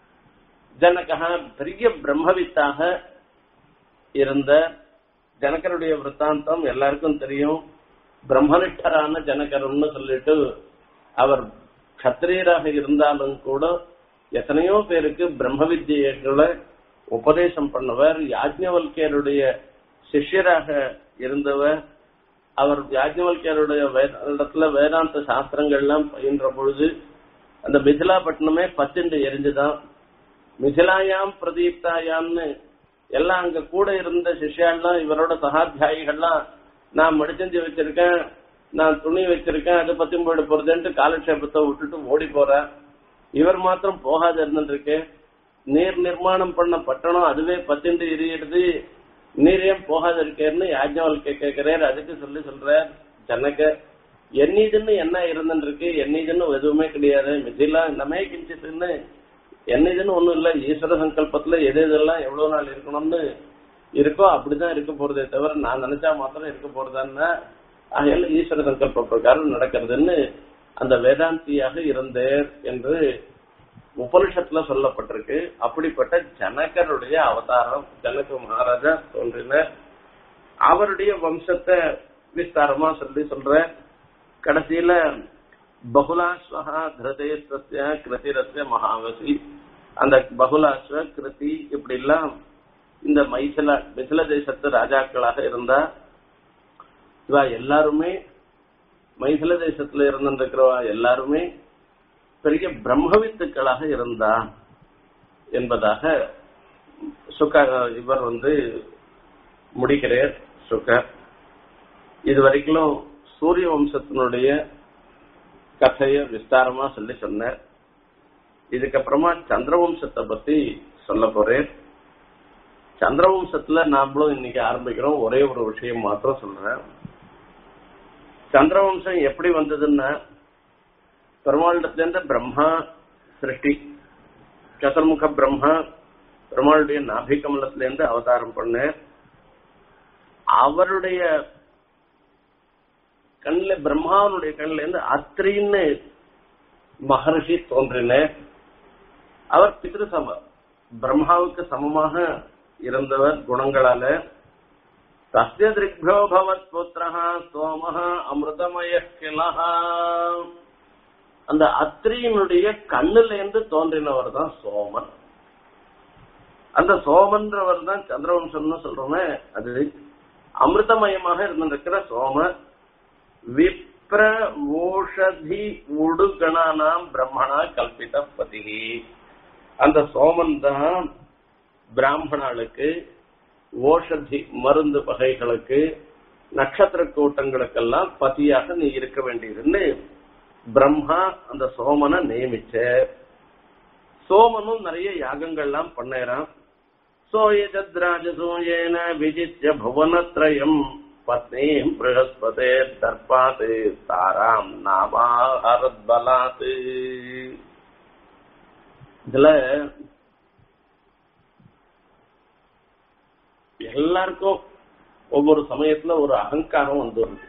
ஜனகா பெரிய பிரம்மவித்தாக இருந்த ஜனகருடைய விற்த்தாந்தம் எல்லாருக்கும் தெரியும் பிரம்மனிஷ்டரான ஜனகரம்னு சொல்லிட்டு அவர் கத்திரியராக இருந்தாலும் கூட எத்தனையோ பேருக்கு பிரம்ம வித்தியர்களை உபதேசம் பண்ணவர் யாஜ்ஞவல்கியருடைய சிஷ்யராக இருந்தவர் அவர் யாஜ்ஞவல்கியருடைய இடத்துல வேதாந்த சாஸ்திரங்கள்லாம் பயின்ற பொழுது அந்த மிதிலாப்பட்டினமே பத்துண்டு எரிஞ்சுதான் மிதிலாயாம் பிரதீப்தாயாம்னு எல்லாம் அங்க கூட இருந்த சிஷ்யாலாம் இவரோட சகாத்தியாயிகள்லாம் நான் மடிச்செஞ்சு வச்சிருக்கேன் நான் துணி வச்சிருக்கேன் அதை பத்தி போயிட போறதுன்ட்டு காலக்ஷேபத்தை விட்டுட்டு ஓடி போறேன் இவர் மாத்திரம் போகாத இருந்துருக்கு நீர் நிர்மாணம் பண்ண பட்டணம் அதுவே பத்திண்டு எரியிடுது நீர் ஏன் போகாத இருக்கேன்னு யாஜ்ஞவல்கே கேட்கிறார் அதுக்கு சொல்லி சொல்றார் ஜனக என்னீதுன்னு என்ன இருந்துருக்கு என்னீதுன்னு எதுவுமே கிடையாது மிதிலா நம்மே கிஞ்சித்துன்னு என்னதுன்னு ஒண்ணும் இல்ல ஈஸ்வர சங்கல்பத்துல எது எதெல்லாம் எவ்வளவு நாள் இருக்கணும்னு இருக்கோ அப்படிதான் இருக்க போறதே தவிர நான் நினைச்சா மாத்திரம் இருக்க போறதான்னா ஆகையால ஈஸ்வர சங்கல்ப பிரகாரம் நடக்கிறதுன்னு அந்த வேதாந்தியாக இருந்தேர் என்று உபனிஷத்துல சொல்லப்பட்டிருக்கு அப்படிப்பட்ட ஜனகருடைய அவதாரம் ஜனக மகாராஜா தோன்றினர் அவருடைய வம்சத்தை விஸ்தாரமா சொல்லி சொல்ற கடைசியில பகுலாஸ்வகா கிருதேஸ்வசிய கிருதிரஸ்ய மகாவசி அந்த பகுலாஸ்வ கிருதி இப்படி எல்லாம் இந்த மைசில மிசில தேசத்து ராஜாக்களாக இருந்தா இவா எல்லாருமே மைசில தேசத்துல இருந்திருக்கிறவா எல்லாருமே பெரிய பிரம்மவித்துக்களாக இருந்தா என்பதாக சுக இவர் வந்து முடிக்கிறார் சுகர் இது வரைக்கும் சூரிய வம்சத்தினுடைய கதைய விஸ்தாரமா சொல்லி சொன்னார் இதுக்கப்புறமா சந்திரவம்சத்தை பத்தி சொல்ல போறேன் சந்திரவம்சத்துல நாமளும் இன்னைக்கு ஆரம்பிக்கிறோம் ஒரே ஒரு விஷயம் மாத்திரம் சொல்றேன் சந்திரவம்சம் எப்படி வந்ததுன்னா பெருமாளிடத்துல இருந்து பிரம்மா சிருஷ்டி சதுர்முக பிரம்மா பெருமாளுடைய நாபிகமலத்துல இருந்து அவதாரம் பண்ண அவருடைய கண்ணுல பிரம்மாவனுடைய கண்ணுல இருந்து அத்திரின்னு மகர்ஷி தோன்றின அவர் பித்ரு சம பிரம்மாவுக்கு சமமாக இருந்தவர் குணங்களால தஸ்ய திரிக்போ பவத் புத்திரஹா சோமஹ அமிர்தமய கிளஹா அந்த அத்திரியினுடைய கண்ணுல இருந்து தோன்றினவர் தான் சோமன் அந்த சோமன்றவர் தான் சந்திரவம்சம்னு சொல்றோமே அது அமிர்தமயமாக இருந்திருக்கிற சோம விப்ர ஓஷதி உடுகணானாம் பிரம்மணா கல்பித பதிகி அந்த சோமன் தான் பிராமணாளுக்கு ஓஷதி மருந்து வகைகளுக்கு நட்சத்திர கூட்டங்களுக்கெல்லாம் பதியாக நீ இருக்க வேண்டியதுன்னு பிரம்மா அந்த சோமனை நியமிச்ச சோமனும் நிறைய யாகங்கள்லாம் பண்ணறான் சோயஜத்ராஜசூயேன விஜித்ய புவனத்ரயம் பத்னீம் பிரகஸ்பதே தர்பாத் தாராம் நாமாஹரத் பலாத் இதுல எல்லாருக்கும் ஒவ்வொரு சமயத்துல ஒரு அகங்காரம் வந்து வருது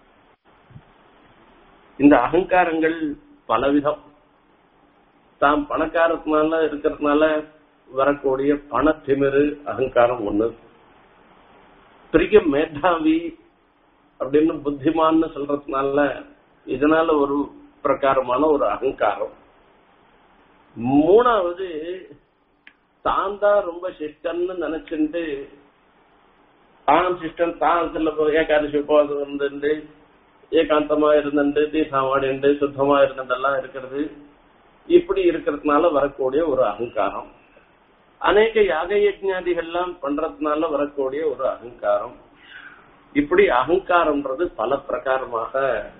இந்த அகங்காரங்கள் பலவிதம் தாம் பணக்காரத்தினால இருக்கிறதுனால வரக்கூடிய பணத்திமிரு அகங்காரம் ஒண்ணு பெரிய மேதாவி அப்படின்னு புத்திமான்னு சொல்றதுனால இதனால ஒரு பிரகாரமான ஒரு அகங்காரம் மூணாவது தான் தான் ரொம்ப சிஷ்டன்னு நினைச்சுட்டு தான் சிஷ்டன் தான் சில ஏகாதசி உபவாசம் இருந்துட்டு ஏகாந்தமா இருந்துட்டு தீசாமாடிண்டு சுத்தமா இருந்ததெல்லாம் இருக்கிறது இப்படி இருக்கிறதுனால வரக்கூடிய ஒரு அகங்காரம் அநேக யாக யஜ்ஞாதிகள்லாம் பண்றதுனால வரக்கூடிய ஒரு அகங்காரம் இப்படி அகங்காரம்ன்றது பல பிரகாரமாக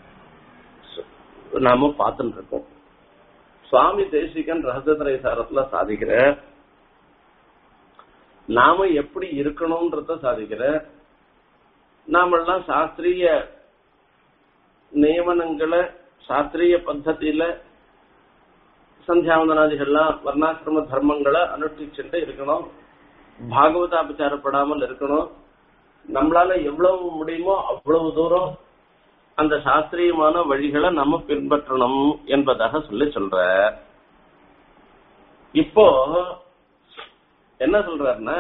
நாம பார்த்துட்டு இருக்கோம் சுவாமி தேசிகன் ரகசியத்திரை சாரத்துல சாதிக்கிற நாம எப்படி இருக்கணும்ன்றத சாதிக்கிற நாமெல்லாம் சாஸ்திரிய நியமனங்களை சாஸ்திரிய பத்தத்தில சந்தியாவந்தனாதிகள்லாம் வர்ணாசிரம தர்மங்களை அனுஷ்டிச்சுட்டு இருக்கணும் பாகவதாபச்சாரப்படாமல் இருக்கணும் நம்மளால எவ்வளவு முடியுமோ அவ்வளவு தூரம் அந்த சாஸ்திரியமான வழிகளை நம்ம பின்பற்றணும் என்பதாக சொல்லி சொல்ற இப்போ என்ன சொல்றாருன்னா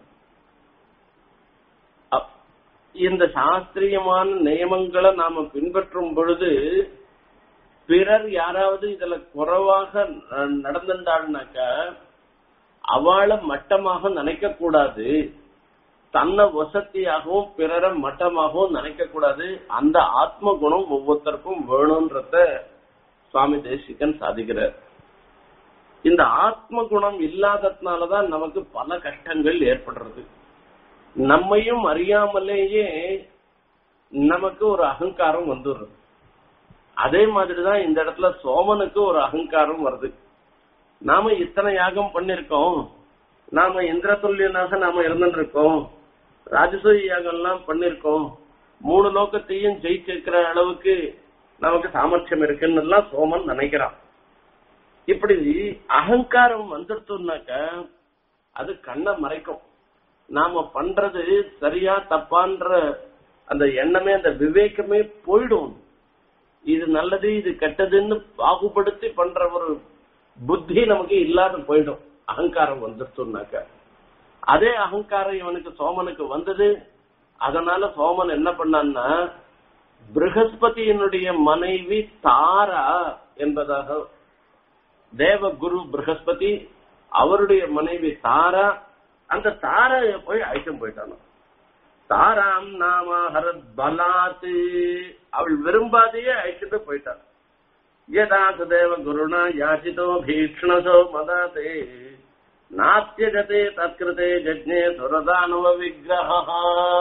இந்த சாஸ்திரியமான நியமங்களை நாம பின்பற்றும் பொழுது பிறர் யாராவது இதுல குறைவாக நடந்திருந்தாள்னாக்க அவளை மட்டமாக நினைக்க கூடாது தன்னை வசதியாகவும் பிறரை மட்டமாகவும் நினைக்க கூடாது அந்த ஆத்ம குணம் ஒவ்வொருத்தருக்கும் வேணும்ன்றத சுவாமி தேசிகன் சாதிக்கிறார் இந்த ஆத்ம குணம் இல்லாததுனாலதான் நமக்கு பல கஷ்டங்கள் ஏற்படுறது நம்மையும் அறியாமலேயே நமக்கு ஒரு அகங்காரம் வந்துடுறது அதே மாதிரிதான் இந்த இடத்துல சோமனுக்கு ஒரு அகங்காரம் வருது நாம இத்தனை யாகம் பண்ணிருக்கோம் நாம இந்திர துல்லியனாக நாம இருந்துட்டு இருக்கோம் ராஜசூய யாகம் எல்லாம் பண்ணிருக்கோம் மூணு லோகத்தையும் ஜெயிச்சிருக்கிற அளவுக்கு நமக்கு சாமர்த்தியம் இருக்குன்னு எல்லாம் சோமன் நினைக்கிறான் இப்படி அகங்காரம் வந்துட்டோம்னாக்க அது கண்ணை மறைக்கும் நாம பண்றது சரியா தப்பான்ற அந்த எண்ணமே அந்த விவேகமே போயிடும் இது நல்லது இது கெட்டதுன்னு பாகுபடுத்தி பண்ற ஒரு புத்தி நமக்கு இல்லாத போயிடும் அகங்காரம் வந்துருச்சுனாக்க அதே அகங்காரம் இவனுக்கு சோமனுக்கு வந்தது அதனால சோமன் என்ன பண்ணான்னா பிரகஸ்பதியினுடைய மனைவி தாரா என்பதாக தேவ குரு பிரகஸ்பதி அவருடைய மனைவி தாரா அந்த தாரைய போய் அழைச்சும் போயிட்டானோ தாராம் நாம ஹரத் பலாத்து அவள் விரும்பாதையே அழைச்சிட்டு போயிட்டான் யதாசு தேவ குருணா யாசிதோ பீக்ஷ்ணசோ மதாதே நாத்தியகதே தத்கிருதே ஜஜ்ஞே சுரதானுவ விக்கிரகா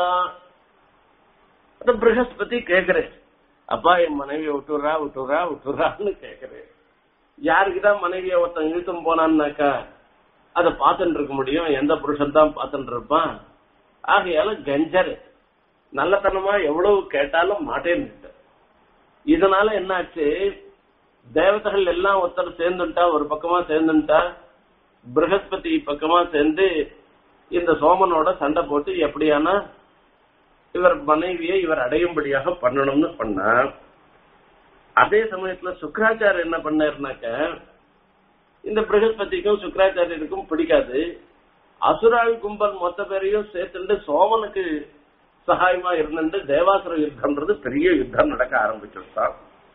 அது பிரகஸ்பதி கேக்குறேன் அப்பா என் மனைவியை விட்டுறா விட்டுறா விட்டுறான்னு கேக்குறேன் யாருக்குதான் மனைவியை ஒருத்தன் இழுத்தும் போனான்னாக்கா அதை பார்த்துட்டு இருக்க முடியும் எந்த புருஷன் தான் பார்த்துட்டு இருப்பான் ஆகையால கஞ்சர் நல்லத்தனமா எவ்வளவு கேட்டாலும் மாட்டேன்னு இதனால என்னாச்சு தேவதைகள் எல்லாம் ஒருத்தர் சேர்ந்துட்டா ஒரு பக்கமா சேர்ந்துட்டா பிரகஸ்பதி பக்கமா சேர்ந்து இந்த சோமனோட சண்டை போட்டு எப்படியானா இவர் மனைவியை இவர் அடையும்படியாக பண்ணணும்னு பண்ணா அதே சமயத்துல சுக்கராச்சாரியர் என்ன பண்ணாருனாக்க இந்த பிரகஸ்பதிக்கும் சுக்கராச்சாரியருக்கும் பிடிக்காது அசுராள் கும்பல் மொத்த பேரையும் சேர்த்துட்டு சோமனுக்கு சகாயமா இருந்துட்டு தேவாசுர யுத்தம்ன்றது பெரிய யுத்தம் நடக்க ஆரம்பிச்சிருந்தான்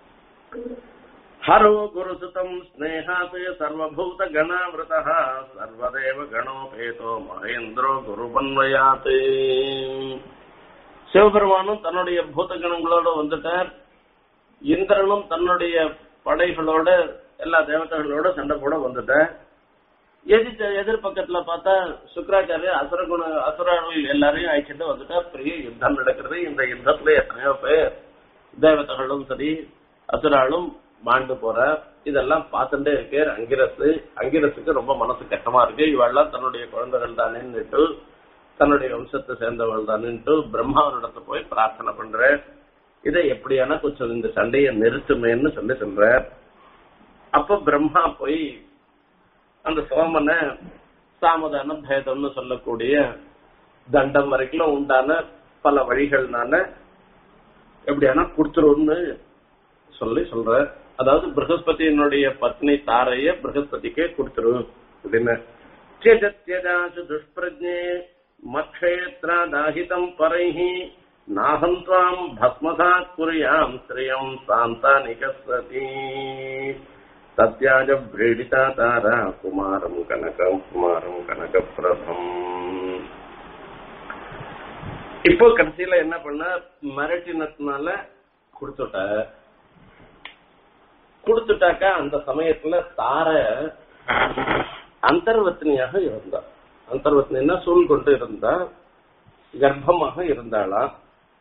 ஹரோ குருசுதம் ஸ்னேகாத் சர்வபூத கணாவிரத சர்வதேவ கணோபேதோ மகேந்திரோ குருபன்வயாத் சிவபெருமானும் தன்னுடைய பூத கணங்களோட வந்துட்டார் இந்திரனும் தன்னுடைய படைகளோட எல்லா தேவதைகளோட சண்டை போட வந்துட்டார் எதிர் எதிர்பக்கத்துல பார்த்தா சுக்கராச்சாரியர் அசுரகுண அசுரர்கள் எல்லாரையும் அழைச்சிட்டு வந்துட்டா பெரிய யுத்தம் நடக்கிறது இந்த யுத்தத்துல எத்தனையோ பேர் தேவதைகளும் சரி அசுராலும் மாண்டு போற இதெல்லாம் பார்த்துட்டே இருக்கார் அங்கிரசு அங்கிரசுக்கு ரொம்ப மனசு கஷ்டமா இருக்கு இவெல்லாம் தன்னுடைய குழந்தைகள் தானேன்னுட்டு தன்னுடைய வம்சத்தை சேர்ந்தவள் தானேன்ட்டு பிரம்மாவனிடத்துல போய் பிரார்த்தனை பண்ற இதை எப்படியான கொஞ்சம் இந்த சண்டையை நிறுத்துமேன்னு சொல்லி சொல்ற அப்ப பிரம்மா போய் அந்த சோமனை சாமதான பேதம்னு சொல்லக்கூடிய தண்டம் வரைக்கும் உண்டான பல வழிகள்னால எப்படியானா கொடுத்துருன்னு சொல்லி சொல்ற அதாவது பிரகஸ்பதியினுடைய பத்னி தாரைய பிரகஸ்பதிக்கே கொடுத்துரு அப்படின்னு தியஜத்யஜாசு துஷ்பிரஜே மக்ஷேத்ராதாஹிதம் பரைஹி நாகம் துவாம் பஸ்மசாத் குறியாம் ஸ்ரீயம் சாந்தா நிகசதி சத்யாஜ பிரீடிதா தாரா குமாரம் கனக குமாரம் கனக பிரபம் இப்போ கடைசியில என்ன பண்ண மிரட்டினதுனால கொடுத்துட்ட கொடுத்துட்டாக்கா அந்த சமயத்துல தார அந்தர்வத்தினியாக இருந்தா அந்தர்வத்தினா சூழ் கொண்டு இருந்தா கர்ப்பமாக இருந்தாளாம்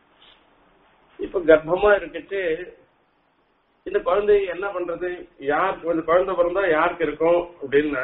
இப்ப கர்ப்பமா இருக்கச்சு இந்த குழந்தை என்ன பண்றது யாருக்கு இந்த குழந்தை பிறந்தா யாருக்கு இருக்கும் அப்படின்னா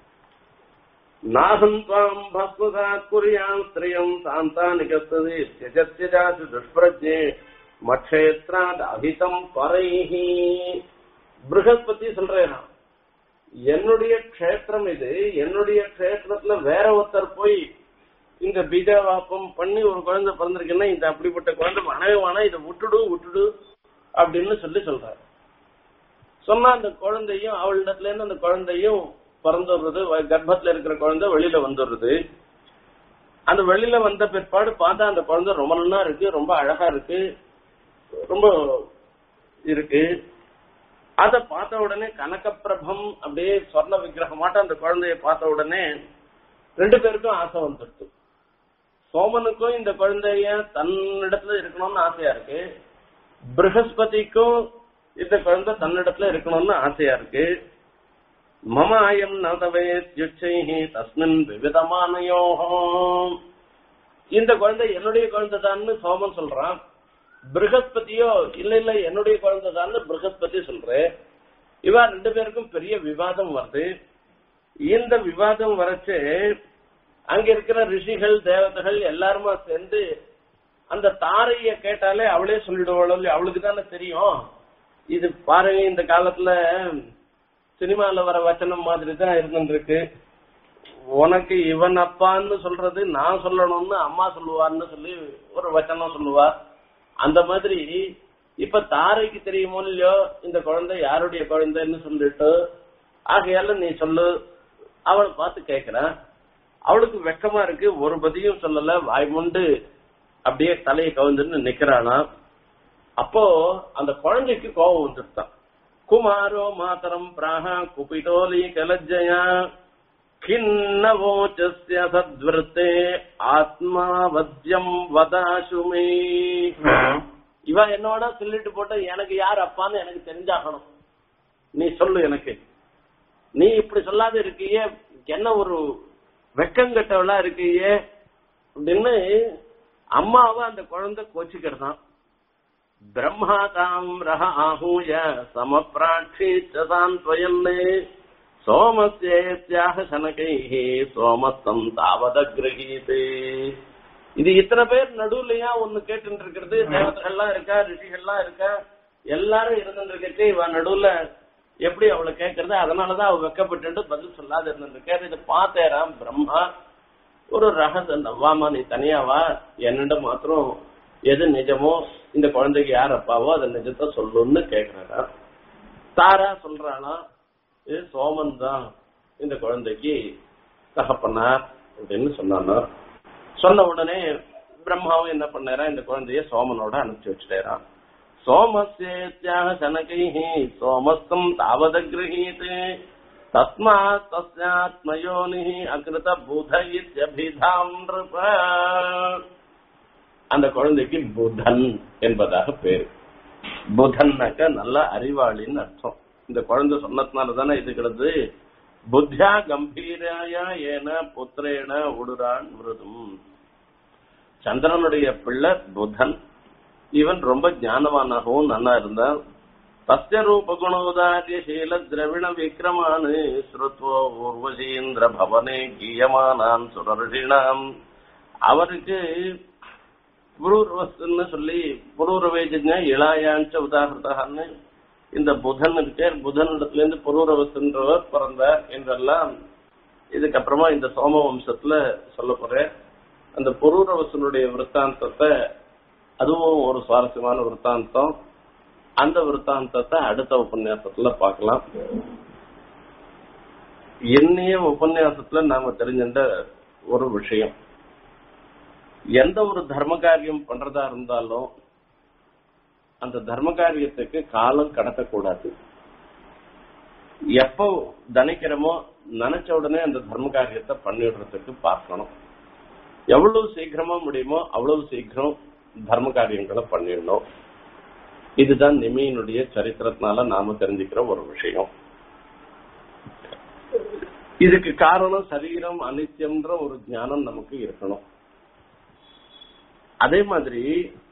நாகம் துவாம் பஸ்மசாத் குறியாம் ஸ்திரியம் சாந்தானிகஸ்தது தியஜத்யஜாசு துஷ்பிரஜே மக்ஷேத்ராத் அபிதம் பரைஹி பிருகஸ்பதி சொல்றேன் என்னுடைய க்ஷேத்திரம் இது என்னுடைய க்ஷேத்திரத்துல வேற ஒருத்தர் போய் இந்த பீஜாவாப்பம் பண்ணி ஒரு குழந்தை பிறந்திருக்குன்னா இந்த அப்படிப்பட்ட குழந்தை மனவே வேணா இதை விட்டுடு விட்டுடு அப்படின்னு சொல்லி சொல்றாரு சொன்னா அந்த குழந்தையும் அவளிடத்துல இருந்து அந்த குழந்தையும் பிறந்துடுறது வ- கர்ப்பத்துல இருக்கிற குழந்தை வெளியில வந்துடுறது அந்த வெளியில வந்த பிற்பாடு பார்த்தா அந்த குழந்தை ரொம்ப நல்லா இருக்கு ரொம்ப அழகா இருக்கு ரொம்ப இருக்கு அத பார்த்த உடனே கனகப்பிரபம் அப்படியே சொர்ண விக்கிரகமாட்ட அந்த குழந்தைய பார்த்த உடனே ரெண்டு பேருக்கும் ஆசை வந்துடுது சோமனுக்கும் இந்த குழந்தைய தன்னிடத்துல இருக்கணும்னு ஆசையா இருக்கு ப்ரஹஸ்பதிக்கும் இந்த குழந்தை தன்னிடத்துல இருக்கணும்னு ஆசையா இருக்கு மம அயம் நதவே யுச்சைஹி தஸ்மின் விவிதமானயோகம் இந்த குழந்தை என்னுடைய குழந்தை தான்னு சோமன் சொல்றான் ப்ரஹஸ்பதியோ இல்ல இல்ல என்னுடைய குழந்தை தான்னு ப்ரஹஸ்பதி சொல்றேன் இவா ரெண்டு பேருக்கும் பெரிய விவாதம் வருது இந்த விவாதம் வரச்சு அங்க இருக்கிற ரிஷிகள் தேவதைகள் எல்லாருமா சேர்ந்து அந்த தாரைய கேட்டாலே அவளே சொல்லிடுவாளோ இல்லையோ, அவளுக்கு தானே தெரியும் இது பாருங்க இந்த காலத்துல சினிமால வர வச்சனம் மாதிரி தான் இருந்துருக்கு உனக்கு இவன் அப்பான்னு சொல்றது நான் சொல்லணும்னு அம்மா சொல்லுவான்னு சொல்லி ஒரு வச்சனம் சொல்லுவா அந்த மாதிரி இப்ப தாரைக்கு தெரியுமோ இல்லையோ இந்த குழந்தை யாருடைய குழந்தைன்னு சொல்லிட்டு ஆகையால நீ சொல்லு அவளை பார்த்து கேக்குறான் அவளுக்கு வெக்கமா இருக்கு ஒரு பதியும் சொல்லல வாய்முண்டு அப்படியே தலையை கவுந்துன்னு நிக்கிறானா அப்போ அந்த குழந்தைக்கு கோபம் வந்துட்டான் குமாரோ மாதரம் பிராக குபிதோலி கலஜயா கிண்ணவோச்சஸ்ய சத்விருத்தே ஆத்மாவத்யம் வதாசுமே இவ என்னோட சொல்லிட்டு போட்ட எனக்கு யார் அப்பான்னு எனக்கு தெரிஞ்சாகணும் நீ சொல்லு எனக்கு நீ இப்படி சொல்லாத இருக்கியே என்ன ஒரு வெக்கங்கட்டவளா இருக்கியே அப்படின்னு அம்மாவை அந்த குழந்தை கோச்சிக்கிறதான் பிரம்மா தாம் ரஹ ஆஹூய சமப்பிராட்சி சாந்த்வயன்னு சோமஸ்யாக சனகைஹி சோமஸ்தம் தாவத கிரகீதே இது இத்தனை பேர் நடுவுலயா ஒண்ணு கேட்டு இருக்கிறது தேவதைகள்லாம் இருக்கா ரிஷிகள்லாம் இருக்கா எல்லாரும் இருந்துட்டு இருக்கே இவ நடுவுல எப்படி அவளை கேட்கறது அதனாலதான் அவ வெக்கப்பட்டு பதில் சொல்லாத இருந்திருக்காரு இதை பார்த்தேராம் பிரம்மா ஒரு ரகசியம் வாமா நீ தனியா வா என்னண்ட மாத்திரம் எது நிஜமோ இந்த குழந்தைக்கு யார் அப்பாவோ அதை நிஜத்தை சொல்லுன்னு கேக்குறாரா தாரா சொல்றானா இது சோமன் தான் இந்த குழந்தைக்கு தகப்பனார் அப்படின்னு சொன்னானா சொன்ன உடனே பிரம்மாவும் என்ன பண்ணாரா இந்த குழந்தைய சோமனோட அனுப்பிச்சு வச்சுட்டாராம் சோமஸ்யாக சனகைஹி சோமஸ்தம் தாவத கிரகீத் தஸ்மாத் தஸ்யாத்மயோனி அகிருத புத இத்யபிதாம் நிருப அந்த குழந்தைக்கு புதன் என்பதாக பேரு புதன்னாக்க நல்ல அறிவாளின்னு அர்த்தம் இந்த குழந்தை சொன்னதுனால தானே இது கிடது புத்தியா கம்பீராயா ஏன புத்திரேன உடுரான் விருதும் சந்திரனுடைய பிள்ளை புதன் இவன் ரொம்ப ஞானவானாகவும் நல்லா இருந்தான் தஸ்ய ரூப குணோதாரிய சீல திரவிண விக்ரமானு ஸ்ருத்வோ ஊர்வசீந்திர பவனே கீயமானான் சுரர்ஷிணாம் அவருக்கு புரூர்வஸ்ன்னு சொல்லி புரூரவேஜ்ஞ இளாயாஞ்ச உதாகிருதான்னு இந்த புதன் இருக்கே புதன் இடத்துல இருந்து புரூரவஸ்ன்றவர் பிறந்தார் என்றெல்லாம் இதுக்கப்புறமா இந்த சோம வம்சத்துல சொல்ல போறேன் அந்த புரூரவசனுடைய விற்த்தாந்தத்தை அதுவும் ஒரு சுவாரஸ்யமான விற்த்தாந்தம் அந்த விற்த்தாந்தத்தை அடுத்த உபன்யாசத்துல பார்க்கலாம் என்னைய உபன்யாசத்துல நாம தெரிஞ்சின்ற ஒரு விஷயம் எந்த ஒரு தர்ம காரியம் பண்றதா இருந்தாலும் அந்த தர்ம காரியத்துக்கு காலம் கடத்தக்கூடாது எப்போ தனிக்கிறோமோ நினைச்ச உடனே அந்த தர்ம காரியத்தை பண்ணிடுறதுக்கு பார்க்கணும் எவ்வளவு சீக்கிரமா முடியுமோ அவ்வளவு சீக்கிரம் தர்ம காரியங்களை பண்ணிடணும் இதுதான் நிமியினுடைய சரித்திரத்தினால நாம தெரிஞ்சுக்கிற ஒரு விஷயம் இதுக்கு காரணம் சரீரம் அனித்தியம்ன்ற ஒரு ஞானம் நமக்கு இருக்கணும் அதே மாதிரி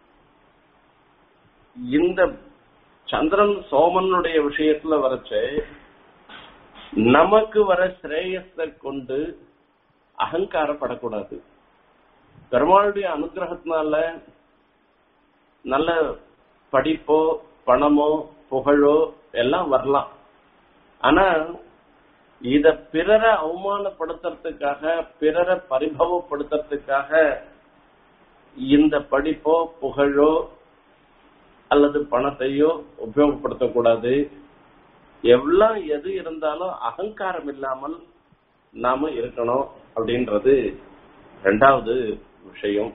இந்த சந்திரன் சோமனுடைய விஷயத்துல வரச்சு நமக்கு வர ஸ்ரேயஸை கொண்டு அகங்காரப்படக்கூடாது பெருமாளுடைய அனுகிரகத்தினால நல்ல படிப்போ பணமோ புகழோ எல்லாம் வரலாம் ஆனா இத பிறரை அவமானப்படுத்துறதுக்காக பிறரை பரிபவப்படுத்துறதுக்காக இந்த படிப்போ புகழோ அல்லது பணத்தையோ உபயோகப்படுத்தக்கூடாது எவ்வளவு எது இருந்தாலும் அகங்காரம் இல்லாமல் நாம இருக்கணும் அப்படின்றது ரெண்டாவது விஷயம்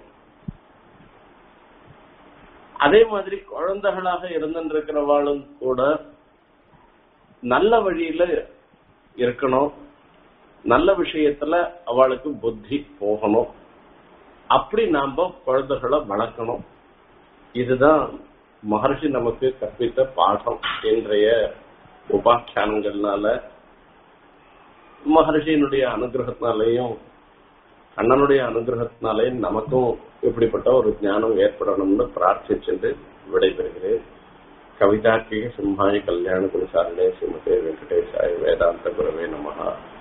அதே மாதிரி குழந்தைகளாக இருந்திருக்கிறவாளும் கூட நல்ல வழியில இருக்கணும் நல்ல விஷயத்துல அவளுக்கு புத்தி போகணும் அப்படி நாம குழந்தைகளை வளர்க்கணும் இதுதான் மகர்ஷி நமக்கு கற்பித்த பாடம் இன்றைய உபாக்கியானங்கள்னால மகர்ஷியினுடைய அனுகிரகத்தினாலேயும் அண்ணனுடைய அனுகிரகத்தினாலேயும் நமக்கும் இப்படிப்பட்ட ஒரு ஞானம் ஏற்படணும்னு பிரார்த்திச்சுட்டு விடைபெறுகிறேன் கவிதார்க்கிக சிம்ஹாய கல்யாண குலசாரணே ஸ்ரீமதே வெங்கடேசாய வேதாந்த குரவே நமஹா